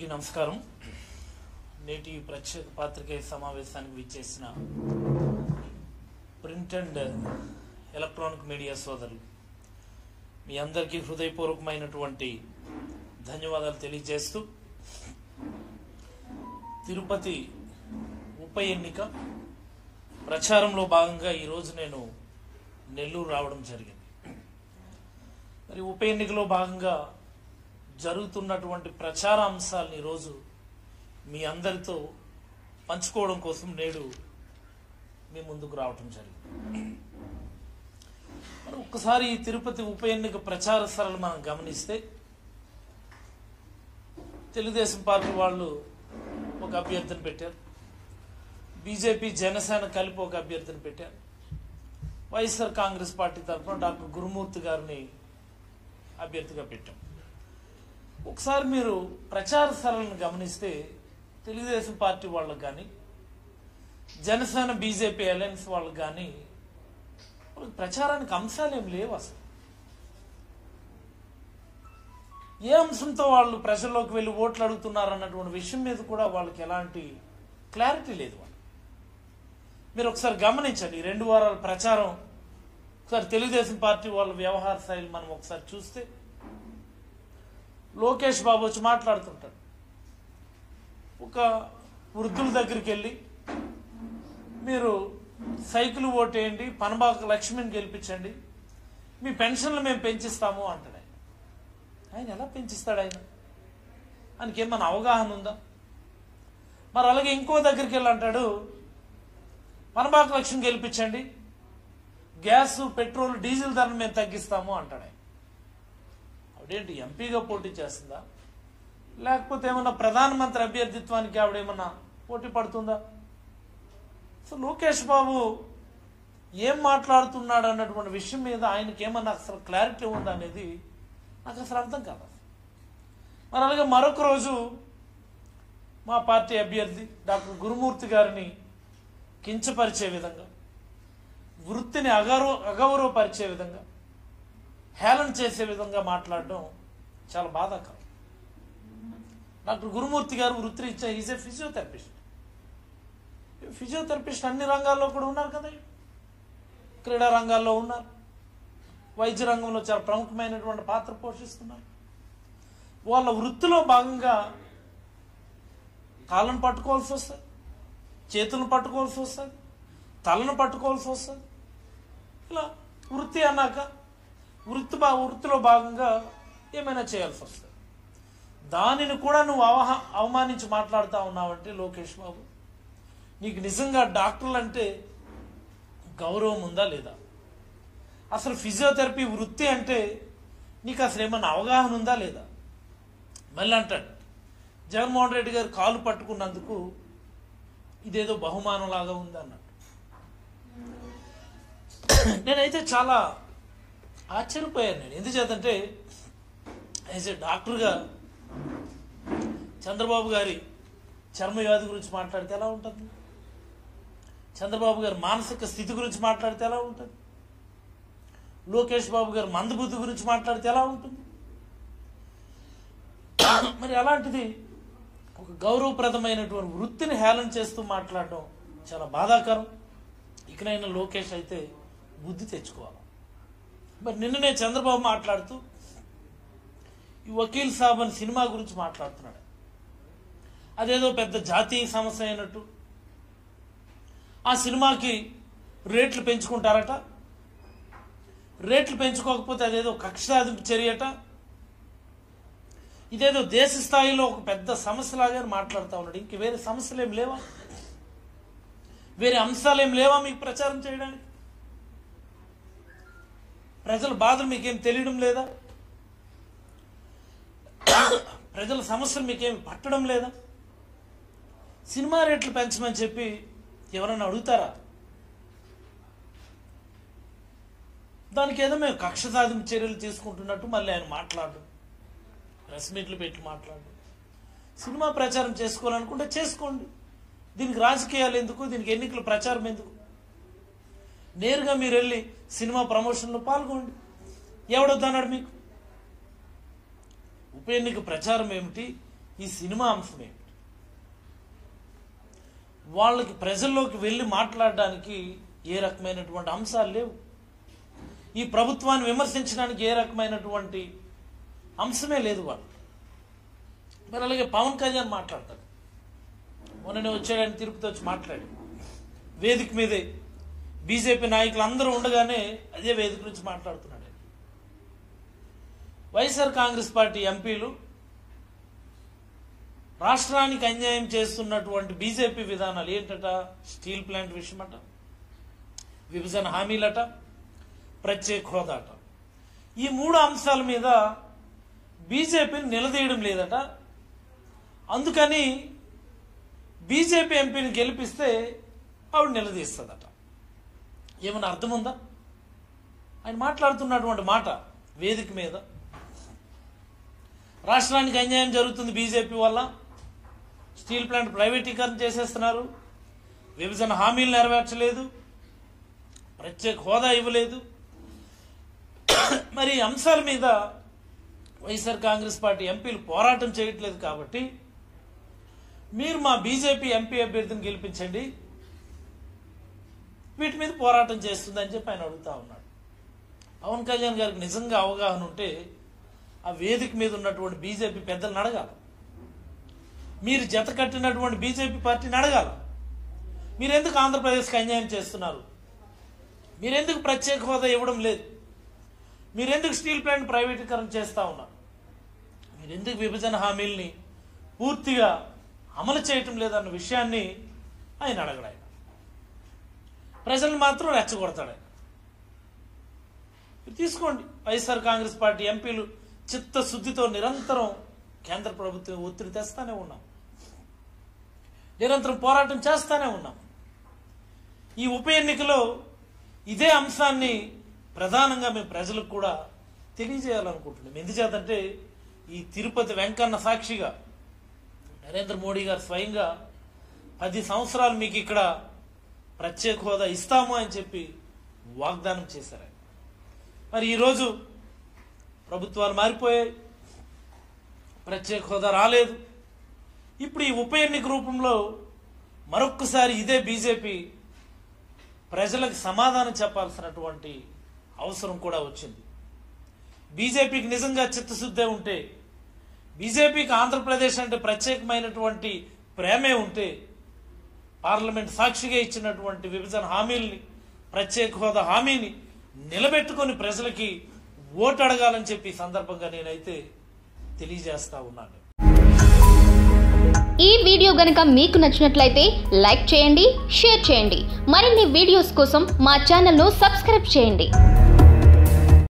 అందరికీ నమస్కారం నేటి ప్రత్యేక పాత్రికేయ సమావేశానికి విచ్చేసిన ప్రింట్ అండ్ ఎలక్ట్రానిక్ మీడియా సోదరులు మీ అందరికీ హృదయపూర్వకమైనటువంటి ధన్యవాదాలు తెలియజేస్తూ తిరుపతి ఉప ఎన్నిక ప్రచారంలో భాగంగా ఈరోజు నేను నెల్లూరు రావడం జరిగింది మరి ఉప ఎన్నికలో భాగంగా జరుగుతున్నటువంటి ప్రచార అంశాలను ఈరోజు మీ అందరితో పంచుకోవడం కోసం నేడు మీ ముందుకు రావటం జరిగింది మరి ఒక్కసారి ఈ తిరుపతి ఉప ఎన్నిక ప్రచార సరళి మనం గమనిస్తే తెలుగుదేశం పార్టీ వాళ్ళు ఒక అభ్యర్థిని పెట్టారు బీజేపీ జనసేన కలిపి ఒక అభ్యర్థిని పెట్టారు వైఎస్ఆర్ కాంగ్రెస్ పార్టీ తరఫున డాక్టర్ గురుమూర్తి గారిని అభ్యర్థిగా పెట్టాం ఒకసారి మీరు ప్రచార సరళిని గమనిస్తే తెలుగుదేశం పార్టీ వాళ్ళకి కానీ జనసేన బీజేపీ అలయన్స్ వాళ్ళకి కానీ వాళ్ళకి ప్రచారానికి అంశాలు ఏం లేవు అసలు ఏ అంశంతో వాళ్ళు ప్రజల్లోకి వెళ్ళి ఓట్లు అడుగుతున్నారు అన్నటువంటి విషయం మీద కూడా వాళ్ళకి ఎలాంటి క్లారిటీ లేదు వాళ్ళు మీరు ఒకసారి గమనించండి ఈ రెండు వారాల ప్రచారం ఒకసారి తెలుగుదేశం పార్టీ వాళ్ళ వ్యవహార శైలి మనం ఒకసారి చూస్తే లోకేష్ బాబు వచ్చి మాట్లాడుతుంటాడు ఒక వృద్ధుల దగ్గరికి వెళ్ళి మీరు సైకిల్ ఓటేయండి పనబాక లక్ష్మిని గెలిపించండి మీ పెన్షన్లు మేము పెంచిస్తాము అంటాడు ఆయన ఆయన ఎలా పెంచిస్తాడు ఆయన ఆయనకి ఏమన్నా అవగాహన ఉందా మరి అలాగే ఇంకో దగ్గరికి వెళ్ళి అంటాడు పనబాక లక్ష్మి గెలిపించండి గ్యాస్ పెట్రోల్ డీజిల్ ధరను మేము తగ్గిస్తాము అంటాడు ఆయన ఆవిడేంటి ఎంపీగా పోటీ చేస్తుందా లేకపోతే ఏమన్నా ప్రధానమంత్రి అభ్యర్థిత్వానికి ఆవిడ ఏమన్నా పోటీ పడుతుందా సో లోకేష్ బాబు ఏం మాట్లాడుతున్నాడు అన్నటువంటి విషయం మీద ఆయనకి ఏమన్నా అసలు క్లారిటీ ఉందా అనేది నాకు అసలు అర్థం కాదు మరి అలాగే మరొక రోజు మా పార్టీ అభ్యర్థి డాక్టర్ గురుమూర్తి గారిని కించపరిచే విధంగా వృత్తిని అగౌరవ అగౌరవపరిచే విధంగా హేళన చేసే విధంగా మాట్లాడడం చాలా బాధాకరం డాక్టర్ గురుమూర్తి గారు వృత్తిరీత్యా ఈజ్ ఏ ఫిజియోథెరపిస్ట్ ఫిజియోథెరపిస్ట్ అన్ని రంగాల్లో కూడా ఉన్నారు కదా క్రీడా రంగాల్లో ఉన్నారు వైద్య రంగంలో చాలా ప్రముఖమైనటువంటి పాత్ర పోషిస్తున్నారు వాళ్ళ వృత్తిలో భాగంగా కాళ్ళను పట్టుకోవాల్సి వస్తుంది చేతులను పట్టుకోవాల్సి వస్తుంది తలను పట్టుకోవాల్సి వస్తుంది ఇలా వృత్తి అన్నాక వృత్తి బా వృత్తిలో భాగంగా ఏమైనా చేయాల్సి వస్తుంది దానిని కూడా నువ్వు అవహ అవమానించి మాట్లాడుతూ ఉన్నావంటే లోకేష్ బాబు నీకు నిజంగా డాక్టర్లు అంటే గౌరవం ఉందా లేదా అసలు ఫిజియోథెరపీ వృత్తి అంటే నీకు అసలు ఏమన్నా అవగాహన ఉందా లేదా మళ్ళీ అంటాడు జగన్మోహన్ రెడ్డి గారు కాలు పట్టుకున్నందుకు ఇదేదో బహుమానం లాగా ఉంది అన్నట్టు నేనైతే చాలా ఆశ్చర్యపోయాను నేను ఎందుచేతంటే యాజ్ ఏ డాక్టర్గా చంద్రబాబు గారి చర్మ వ్యాధి గురించి మాట్లాడితే ఎలా ఉంటుంది చంద్రబాబు గారి మానసిక స్థితి గురించి మాట్లాడితే ఎలా ఉంటుంది లోకేష్ బాబు గారి మందబుద్ధి గురించి మాట్లాడితే ఎలా ఉంటుంది మరి అలాంటిది ఒక గౌరవప్రదమైనటువంటి వృత్తిని హేళన చేస్తూ మాట్లాడడం చాలా బాధాకరం ఇకనైనా లోకేష్ అయితే బుద్ధి తెచ్చుకోవాలి మరి నిన్ననే చంద్రబాబు మాట్లాడుతూ ఈ వకీల్ సాబ్ అని సినిమా గురించి మాట్లాడుతున్నాడు అదేదో పెద్ద జాతీయ సమస్య అయినట్టు ఆ సినిమాకి రేట్లు పెంచుకుంటారట రేట్లు పెంచుకోకపోతే అదేదో కక్షాదింపు చర్యట ఇదేదో దేశ స్థాయిలో ఒక పెద్ద సమస్యలాగా మాట్లాడుతూ ఉన్నాడు ఇంక వేరే సమస్యలు ఏం లేవా వేరే అంశాలు ఏం లేవా మీకు ప్రచారం చేయడానికి ప్రజల బాధలు మీకేం తెలియడం లేదా ప్రజల సమస్యలు మీకేమి పట్టడం లేదా సినిమా రేట్లు పెంచమని చెప్పి ఎవరైనా అడుగుతారా దానికి ఏదో మేము కక్ష సాధింపు చర్యలు తీసుకుంటున్నట్టు మళ్ళీ ఆయన మాట్లాడు ప్రెస్ మీట్లు పెట్టి మాట్లాడు సినిమా ప్రచారం చేసుకోవాలనుకుంటే చేసుకోండి దీనికి రాజకీయాలు ఎందుకు దీనికి ఎన్నికల ప్రచారం ఎందుకు నేరుగా మీరు వెళ్ళి సినిమా ప్రమోషన్లో పాల్గొండి ఎవడొద్దన్నాడు మీకు ఉప ఎన్నిక ప్రచారం ఏమిటి ఈ సినిమా అంశం ఏమిటి వాళ్ళకి ప్రజల్లోకి వెళ్ళి మాట్లాడడానికి ఏ రకమైనటువంటి అంశాలు లేవు ఈ ప్రభుత్వాన్ని విమర్శించడానికి ఏ రకమైనటువంటి అంశమే లేదు వాళ్ళు మరి అలాగే పవన్ కళ్యాణ్ మాట్లాడతాడు మొన్ననే వచ్చాడని తిరుపతి వచ్చి మాట్లాడి వేదిక మీదే బీజేపీ నాయకులు అందరూ ఉండగానే అదే వేదిక నుంచి మాట్లాడుతున్నాడు ఆయన. వైఎస్ఆర్ కాంగ్రెస్ పార్టీ ఎంపీలు రాష్ట్రానికి అన్యాయం చేస్తున్నటువంటి బీజేపీ విధానాలు ఏంటట స్టీల్ ప్లాంట్ విషయమట విభజన హామీలట ప్రత్యేక హోదాట ఈ మూడు అంశాల మీద బీజేపీని నిలదీయడం లేదట అందుకని బీజేపీ ఎంపీని గెలిపిస్తే ఆవిడ నిలదీస్తుందట ఏమైనా అర్థం ఉందా ఆయన మాట్లాడుతున్నటువంటి మాట వేదిక మీద రాష్ట్రానికి అన్యాయం జరుగుతుంది బీజేపీ వల్ల స్టీల్ ప్లాంట్ ప్రైవేటీకరణ చేసేస్తున్నారు విభజన హామీలు నెరవేర్చలేదు ప్రత్యేక హోదా ఇవ్వలేదు మరి ఈ అంశాల మీద వైఎస్ఆర్ కాంగ్రెస్ పార్టీ ఎంపీలు పోరాటం చేయట్లేదు కాబట్టి మీరు మా బీజేపీ ఎంపీ అభ్యర్థిని గెలిపించండి వీటి మీద పోరాటం చేస్తుందని చెప్పి ఆయన అడుగుతా ఉన్నాడు పవన్ కళ్యాణ్ గారికి నిజంగా అవగాహన ఉంటే ఆ వేదిక మీద ఉన్నటువంటి బీజేపీ పెద్దలను అడగాలి మీరు జత కట్టినటువంటి బీజేపీ పార్టీని అడగాలి మీరెందుకు ఆంధ్రప్రదేశ్కి అన్యాయం చేస్తున్నారు మీరెందుకు ప్రత్యేక హోదా ఇవ్వడం లేదు మీరెందుకు స్టీల్ ప్లాంట్ ప్రైవేటీకరణ చేస్తా ఉన్నారు మీరెందుకు విభజన హామీల్ని పూర్తిగా అమలు చేయటం లేదన్న విషయాన్ని ఆయన అడగడు ఆయన ప్రజలను మాత్రం రెచ్చగొడతాడు ఆయన మీరు తీసుకోండి వైఎస్ఆర్ కాంగ్రెస్ పార్టీ ఎంపీలు చిత్తశుద్ధితో నిరంతరం కేంద్ర ప్రభుత్వం ఒత్తిడి తెస్తానే ఉన్నాం నిరంతరం పోరాటం చేస్తానే ఉన్నాం ఈ ఉప ఎన్నికలో ఇదే అంశాన్ని ప్రధానంగా మేము ప్రజలకు కూడా తెలియజేయాలనుకుంటున్నాం ఎందుచేతంటే ఈ తిరుపతి వెంకన్న సాక్షిగా నరేంద్ర మోడీ గారు స్వయంగా పది సంవత్సరాలు మీకు ఇక్కడ ప్రత్యేక హోదా ఇస్తాము అని చెప్పి వాగ్దానం చేశారు ఆయన. మరి ఈరోజు ప్రభుత్వాలు మారిపోయాయి ప్రత్యేక హోదా రాలేదు ఇప్పుడు ఈ ఉప ఎన్నిక రూపంలో మరొక్కసారి ఇదే బీజేపీ ప్రజలకు సమాధానం చెప్పాల్సినటువంటి అవసరం కూడా వచ్చింది బీజేపీకి నిజంగా చిత్తశుద్ధే ఉంటే బీజేపీకి ఆంధ్రప్రదేశ్ అంటే ప్రత్యేకమైనటువంటి ప్రేమే ఉంటే పార్లమెంట్ సాక్షిగా ఇచ్చినటువంటి విభజన హామీల్ని ప్రత్యేక హోదా హామీని నిలబెట్టుకొని ప్రజలకి ఓటు అడగాలని చెప్పి ఈ సందర్భంగా నేనైతే తెలియజేస్తా ఉన్నాను ఈ వీడియో గనుక మీకు నచ్చినట్లయితే లైక్ చేయండి షేర్ చేయండి మరిన్ని వీడియోస్ కోసం మా ఛానల్ను సబ్స్క్రైబ్ చేయండి